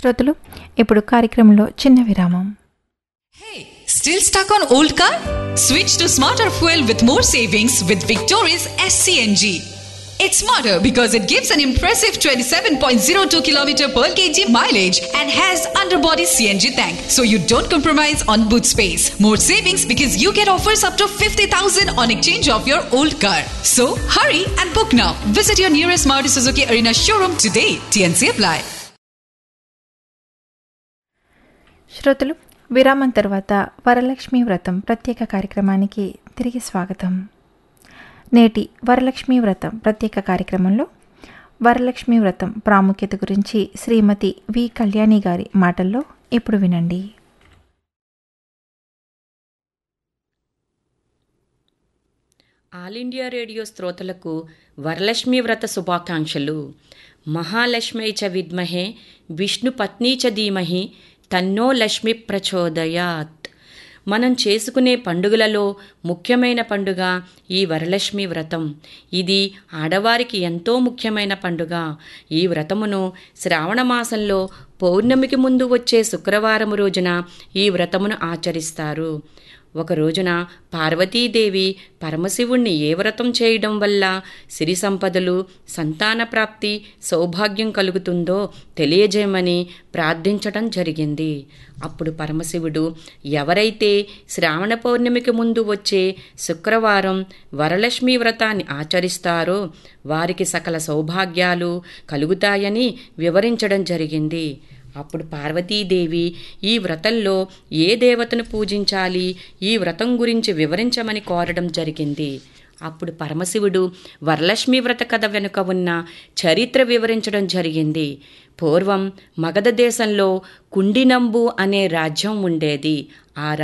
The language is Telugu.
శ్రోతలు ఇప్పుడు కార్యక్రమంలో చిన్న విరామం Hey, still stuck on old car? Switch to smarter fuel with more savings with Victoria's SCNG. It's smarter because it gives an impressive 27.02 km per kg mileage and has underbody CNG tank, so you don't compromise on boot space. More savings because you get offers up to 50,000 on exchange of your old car. So hurry and book now. Visit your nearest Maruti Suzuki Arena showroom today. TNC apply. శ్రోతలు విరామం తర్వాత వరలక్ష్మి వ్రతం ప్రత్యేక కార్యక్రమానికి తిరిగి స్వాగతం నేటి వరలక్ష్మి వ్రతం ప్రత్యేక కార్యక్రమంలో వరలక్ష్మి వ్రతం ప్రాముఖ్యత గురించి శ్రీమతి వి కళ్యాణి గారి మాటల్లో ఇప్పుడు వినండి ఆల్ ఇండియా రేడియో శ్రోతలకు వరలక్ష్మి వ్రత శుభాకాంక్షలు మహాలక్ష్మై చ విద్మహే విష్ణు పత్ని చ ధీమహి తన్నో లక్ష్మి ప్రచోదయాత్ మనం చేసుకునే పండుగలలో ముఖ్యమైన పండుగ ఈ వరలక్ష్మి వ్రతం ఇది ఆడవారికి ఎంతో ముఖ్యమైన పండుగ ఈ వ్రతమును శ్రావణ మాసంలో పౌర్ణమికి ముందు వచ్చే శుక్రవారం రోజున ఈ వ్రతమును ఆచరిస్తారు ఒక రోజున పార్వతీదేవి పరమశివుణ్ణి ఏ వ్రతం చేయడం వల్ల సిరి సంపదలు సంతాన ప్రాప్తి సౌభాగ్యం కలుగుతుందో తెలియజేయమని ప్రార్థించటం జరిగింది అప్పుడు పరమశివుడు ఎవరైతే శ్రావణ పౌర్ణమికి ముందు వచ్చే శుక్రవారం వరలక్ష్మి వ్రతాన్ని ఆచరిస్తారో వారికి సకల సౌభాగ్యాలు కలుగుతాయని వివరించడం జరిగింది అప్పుడు పార్వతీదేవి ఈ వ్రతంలో ఏ దేవతను పూజించాలి ఈ వ్రతం గురించి వివరించమని కోరడం జరిగింది అప్పుడు పరమశివుడు వరలక్ష్మి వ్రత కథ వెనుక ఉన్న చరిత్ర వివరించడం జరిగింది పూర్వం మగధ దేశంలో కుండినంబు అనే రాజ్యం ఉండేది ఆ